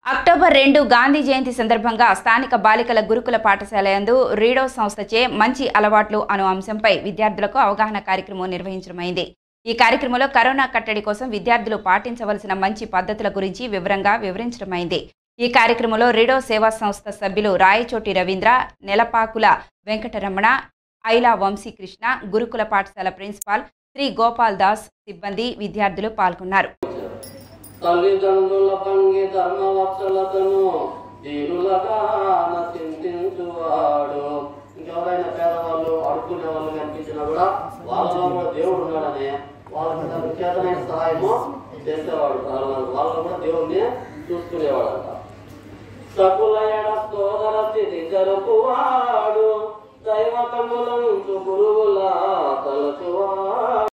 October రెండు గాంధీ జయంతి సందర్భంగా స్థానిక బాలికల గురుకుల పాఠశాల యందు రీడో సంస్థచే మంచి అలవాట్లు అను అంశంపై విద్యార్థులకు అవగాహన కార్యక్రమం నిర్వహించడమైంది ఈ కార్యక్రమంలో కరోనా కట్టడి కోసం విద్యార్థులు పాటించవలసిన మంచి పద్ధతుల గురించి వివరంగా వివరించడమైంది ఈ కార్యక్రమంలో రీడో సేవా సంస్థ సభ్యులు రాయచోటి రవీంద్ర నెలపాకుల వెంకటరమణ ఐలా వంశీకృష్ణ గురుకుల పాఠశాల ప్రిన్సిపాల్ శ్రీ గోపాల్ దాస్ సిబ్బంది విద్యార్థులు పాల్గొన్నారు తల్లిదండ్రుల పంగి ధర్మవత్సలతను దీనులగా చింతించువాడు ఇంకెవరైనా పేదవాళ్ళు అడుక్కునే వాళ్ళు కనిపించినా కూడా వాళ్ళలో కూడా దేవుడు ఉన్నాడని వాళ్ళకి తనకు చేతనైన సహాయము చేసేవాడు వాళ్ళ- వాళ్ళు కూడా దేవుడిని చూసుకునేవాడంట సకుల ఎడ సోదర స్థితి జరుపువాడు దైవతములను గురువుల తలచువాడు